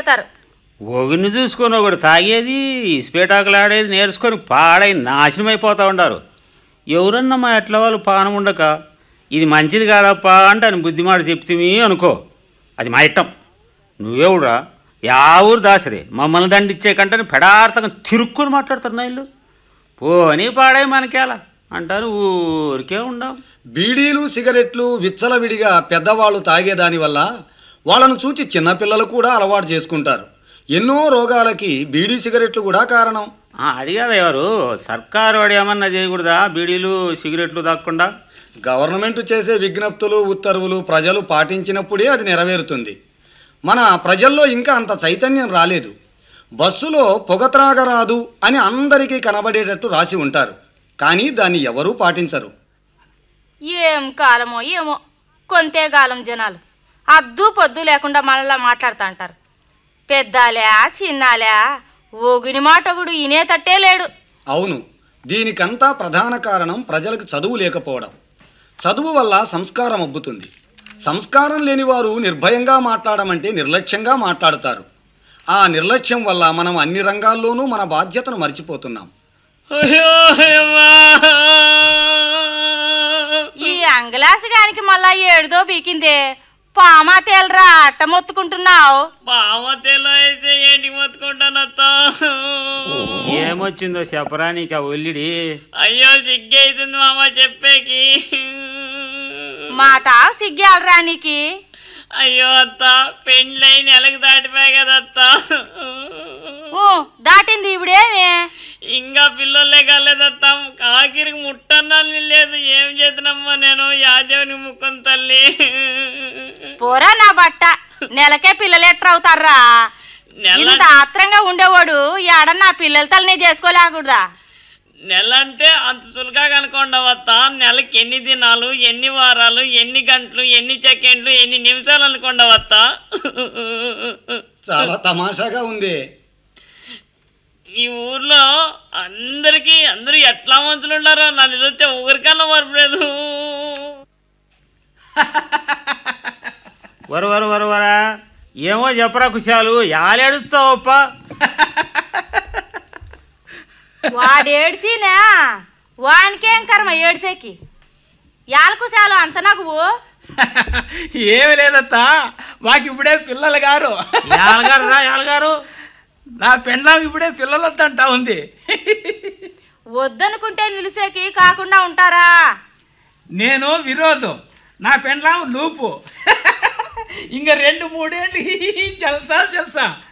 చేస్తారు ఒగిని చూసుకొని ఒకడు తాగేది ఇసుపేటాకులు ఆడేది నేర్చుకొని పాడై నాశనం అయిపోతూ ఉండారు ఎవరన్నా మా ఎట్ల వాళ్ళు పానం ఉండక ఇది మంచిది కాదప్పా అంటే అని బుద్ధిమాట చెప్తివి అనుకో అది మా ఇట్టం నువ్వెవడురా యా ఊరు దాసరే మమ్మల్ని దండిచ్చే కంటే పెడార్థంగా తిరుక్కొని మాట్లాడతారు నా ఇల్లు పోనీ పాడై మనకేలా అంటారు ఊరికే ఉండం బీడీలు సిగరెట్లు విచ్చలవిడిగా పెద్దవాళ్ళు తాగేదాని వల్ల వాళ్ళను చూచి చిన్నపిల్లలు కూడా అలవాటు చేసుకుంటారు ఎన్నో రోగాలకి బీడీ సిగరెట్లు కూడా కారణం ఆ, అది కాదు ఎవరు సర్కారు వాడు ఏమన్నా చేయకూడదా బీడీలు సిగరెట్లు తాగకుండా గవర్నమెంట్ చేసే విజ్ఞప్తులు ఉత్తర్వులు ప్రజలు పాటించినప్పుడే అది నెరవేరుతుంది మన ప్రజల్లో ఇంకా అంత చైతన్యం రాలేదు బస్సులో పొగ త్రాగరాదు అని అందరికీ కనబడేటట్టు రాసి ఉంటారు కానీ దాన్ని ఎవరూ పాటించరు ఏం కాలమో ఏమో కొంతే కాలం జనాలు అద్దు పొద్దు లేకుండా మనలా మాట్లాడుతా అంటారు పెద్దాలే చిన్నాలే ఓగిని మాటగుడు ఇనేతట్టే లేడు అవును దీనికంతా ప్రధాన కారణం ప్రజలకు చదువు లేకపోవడం చదువు వల్ల సంస్కారం అబ్బుతుంది సంస్కారం లేని వారు నిర్భయంగా మాట్లాడమంటే నిర్లక్ష్యంగా మాట్లాడుతారు ఆ నిర్లక్ష్యం వల్ల మనం అన్ని రంగాల్లోనూ మన బాధ్యతను మర్చిపోతున్నాం ఈ అంగలాసి గానికి మళ్ళా ఏడుదో బీకిందే పామా తేలరా అట్ట మొత్తుకుంటున్నావు బామతేలో అయితే ఏంటి మొత్తుకుంటానత్త ఏమొచ్చిందో చెప్పరా నీకు ఆ ఒల్లిడి అయ్యో సిగ్గైతుంది మామ చెప్పేకి మా తావు సిగ్గాలరా నీకి అయ్యో అత్త పెండ్లై నెలకు దాటిపోయి కదా అత్త ఊ, దాటింది ఇవిడేమి ఇంకా పిల్లలే కాలేదత్త ఆఖరికి ముట్టన్నాళ్ళు లేదు ఏం చేతునమ్మా నేను యాదేవుని ముక్కుని తల్లి పోరా నా బట్ట నెలకే పిల్లలు ఎట్రవుతారా నెల ఇంత ఆత్రంగా ఉండేవాడు ఏడన్నా పిల్లల తల్లిని చేసుకోలేకూడదా నెల అంటే అంత సులుగా కనుకోండవత్త నెలకి ఎన్ని దినాలు ఎన్ని వారాలు ఎన్ని గంటలు ఎన్ని సెకండ్లు ఎన్ని నిమిషాలు అనుకోండవత్త చాలా తమాషాగా ఉంది ఈ ఊర్లో అందరికీ అందరూ ఎట్లా మంచులు ఉన్నారో నన్ను చూస్తే ఊరికన్నా మరపలేదు వర వర వర వరా ఏమో చెప్పరా కుశాలు యాలేడుస్తావప్ప వాడు ఏడ్చినా వానికేం కర్మ ఏడ్సేకి యాలకు చాలు అంత నగువు ఏమి లేదత్తా మాకు ఇప్పుడే పిల్లలు గారు యాలగారు రా యాలగారు నా పెండ్లాం ఇప్పుడే పిల్లలొద్దంటా ఉంది వద్దనుకుంటే నిలిసేకి కాకుండా ఉంటారా నేను విరోధం నా పెండ్లాం లూపు ఇంకా రెండు మూడేళ్ళు జల్సా జల్సా